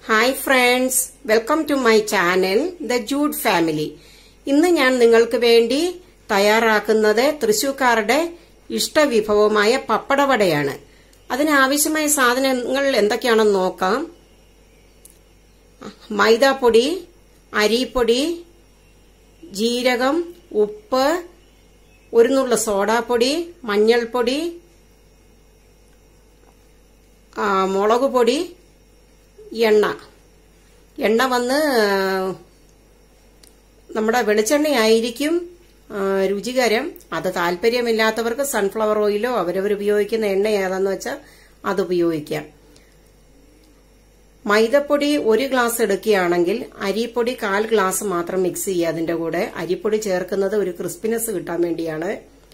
hi friends welcome to my channel the Jude family ഇന്ന് ഞാൻ നിങ്ങൾക്ക് വേണ്ടി തയ്യാറാക്കുന്നത് തൃശൂക്കാരുടെ ഇഷ്ടവിഭവമായ പപ്പടവടയാണ് അതിനാവശ്യമായ സാധനങ്ങൾ എന്തൊക്കെയാണെന്ന് നോക്കാം മൈദാപ്പൊടി അരിപ്പൊടി ജീരകം ഉപ്പ് ഒരു നുള്ള സോഡാപ്പൊടി മഞ്ഞൾപ്പൊടി ആ, മുളക് പൊടി എണ്ണ എണ്ണ വന്ന് നമ്മുടെ വെളിച്ചെണ്ണയായിരിക്കും ആ, രുചികരം അത് താല്പര്യമില്ലാത്തവർക്ക് സൺഫ്ലവർ ഓയിലോ അവരവർ ഉപയോഗിക്കുന്ന എണ്ണ ഏതാന്ന് വെച്ചാൽ അത് ഉപയോഗിക്കാം മൈദപ്പൊടി ഒരു ഗ്ലാസ് എടുക്കുകയാണെങ്കിൽ അരിപ്പൊടി കാൽ ഗ്ലാസ് മാത്രം മിക്സ് ചെയ്യുക അതിന്റെ കൂടെ അരിപ്പൊടി ചേർക്കുന്നത് ഒരു ക്രിസ്പിനെസ് കിട്ടാൻ വേണ്ടിയാണ്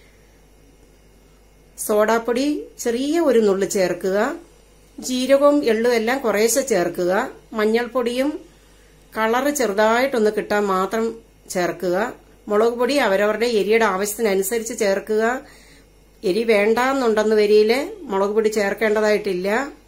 സോഡാപ്പൊടി ചെറിയ ഒരു നുള്ളു ചേർക്കുക ജീരകവും എള്ളും എല്ലാം കുറേശ്ശെ ചേർക്കുക മഞ്ഞൾപ്പൊടിയും കളറ് ചെറുതായിട്ടൊന്ന് കിട്ടാൻ മാത്രം ചേർക്കുക മുളക് പൊടി അവരവരുടെ എരിയുടെ ആവശ്യത്തിനനുസരിച്ച് ചേർക്കുക എരി വേണ്ടാന്നുണ്ടെന്ന് വരിയില് മുളക് പൊടി ചേർക്കേണ്ടതായിട്ടില്ല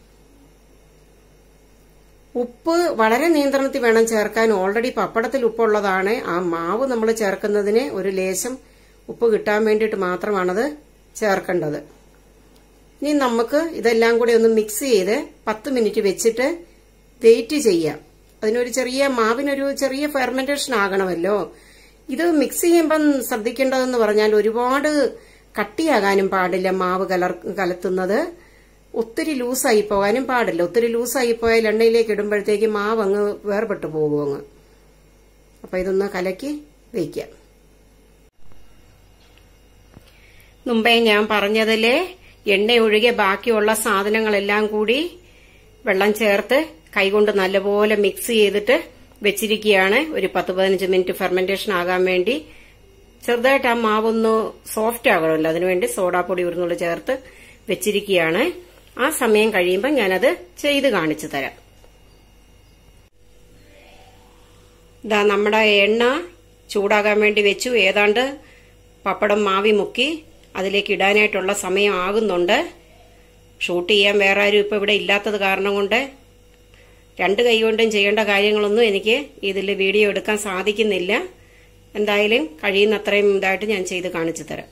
ഉപ്പ് വളരെ നിയന്ത്രണത്തിൽ വേണം ചേർക്കാൻ ഓൾറെഡി പപ്പടത്തിൽ ഉപ്പുള്ളതാണ് ആ മാവ് നമ്മൾ ചേർക്കുന്നതിന് ഒരു ലേശം ഉപ്പ് കിട്ടാൻ വേണ്ടിയിട്ട് മാത്രമാണത് ചേർക്കേണ്ടത് ഇനി നമുക്ക് ഇതെല്ലാം കൂടി ഒന്ന് മിക്സ് ചെയ്ത് പത്ത് മിനിറ്റ് വെച്ചിട്ട് വെയിറ്റ് ചെയ്യാം അതിനൊരു ചെറിയ മാവിനൊരു ചെറിയ ഫെർമെന്റേഷൻ ആകണമല്ലോ ഇത് മിക്സ് ചെയ്യുമ്പം ശ്രദ്ധിക്കേണ്ടതെന്ന് പറഞ്ഞാൽ ഒരുപാട് കട്ടിയാകാനും പാടില്ല മാവ് കലർ കലത്തുന്നത് ഒത്തിരി ലൂസായി പോകാനും പാടില്ല ഒത്തിരി ലൂസായി പോയാൽ എണ്ണയിലേക്ക് ഇടുമ്പോഴത്തേക്ക് മാവ് അങ്ങ് വേർപെട്ടു പോകും അങ്ങ് അപ്പൊ ഇതൊന്ന് കലക്കി വയ്ക്കാം മുമ്പേ ഞാൻ പറഞ്ഞതിലെ എണ്ണ ഒഴികെ ബാക്കിയുള്ള സാധനങ്ങളെല്ലാം കൂടി വെള്ളം ചേർത്ത് കൈകൊണ്ട് നല്ലപോലെ മിക്സ് ചെയ്തിട്ട് വെച്ചിരിക്കുകയാണ് ഒരു പത്ത് പതിനഞ്ച് മിനിറ്റ് ഫെർമെന്റേഷൻ ആകാൻ വേണ്ടി ചെറുതായിട്ട് ആ മാവൊന്ന് സോഫ്റ്റ് ആകണമല്ലോ അതിനുവേണ്ടി സോഡാപ്പൊടി ഉരുന്നുള്ള ചേർത്ത് വെച്ചിരിക്കുകയാണ് ആ സമയം കഴിയുമ്പോൾ ഞാനത് ചെയ്ത് കാണിച്ചു തരാം ഇതാ നമ്മുടെ എണ്ണ ചൂടാകാൻ വേണ്ടി വെച്ചു ഏതാണ്ട് പപ്പടം മാവി മുക്കി അതിലേക്ക് ഇടാനായിട്ടുള്ള സമയം ആകുന്നുണ്ട് ഷൂട്ട് ചെയ്യാൻ വേറെ ആരും ഇപ്പം ഇവിടെ ഇല്ലാത്തത് കാരണം കൊണ്ട് രണ്ട് കൈ കൊണ്ടും ചെയ്യേണ്ട കാര്യങ്ങളൊന്നും എനിക്ക് ഇതിൽ വീഡിയോ എടുക്കാൻ സാധിക്കുന്നില്ല എന്തായാലും കഴിയുന്നത്രയും ഇതായിട്ട് ഞാൻ ചെയ്ത് കാണിച്ചു തരാം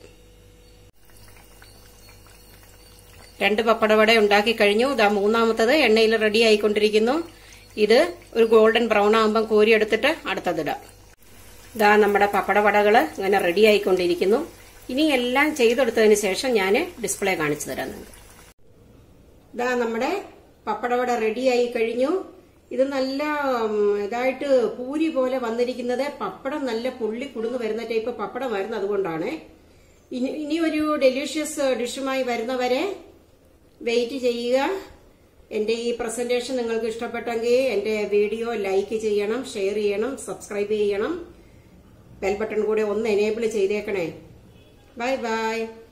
രണ്ട് പപ്പടവട ഉണ്ടാക്കി കഴിഞ്ഞു ഇതാ മൂന്നാമത്തത് എണ്ണയിൽ റെഡി ആയിക്കൊണ്ടിരിക്കുന്നു ഇത് ഒരു ഗോൾഡൻ ബ്രൗൺ ആകുമ്പം കോരി എടുത്തിട്ട് അടുത്തതിടാം ഇതാ നമ്മുടെ പപ്പടവടകൾ ഇങ്ങനെ റെഡി ആയിക്കൊണ്ടിരിക്കുന്നു ഇനി എല്ലാം ചെയ്തെടുത്തതിന് ശേഷം ഞാൻ ഡിസ്പ്ലേ കാണിച്ചു തരാം നിങ്ങൾക്ക് ഇതാ നമ്മുടെ പപ്പടവട റെഡിയായി കഴിഞ്ഞു ഇത് നല്ല ഉം, ഇതായിട്ട് പൂരി പോലെ വന്നിരിക്കുന്നത് പപ്പടം നല്ല പുള്ളി കുടുന്ന് വരുന്ന ടൈപ്പ് പപ്പടമായിരുന്നു അതുകൊണ്ടാണ് ഇനി ഇനി ഒരു ഡെലീഷ്യസ് ഡിഷുമായി വരുന്നവരെ വെയിറ്റ് ചെയ്യുക എന്റെ ഈ പ്രസന്റേഷൻ നിങ്ങൾക്ക് ഇഷ്ടപ്പെട്ടെങ്കിൽ എന്റെ വീഡിയോ ലൈക്ക് ചെയ്യണം ഷെയർ ചെയ്യണം സബ്സ്ക്രൈബ് ചെയ്യണം ബെൽ ബട്ടൺ കൂടെ ഒന്ന് എനേബിൾ ചെയ്തേക്കണേ ബൈ ബൈ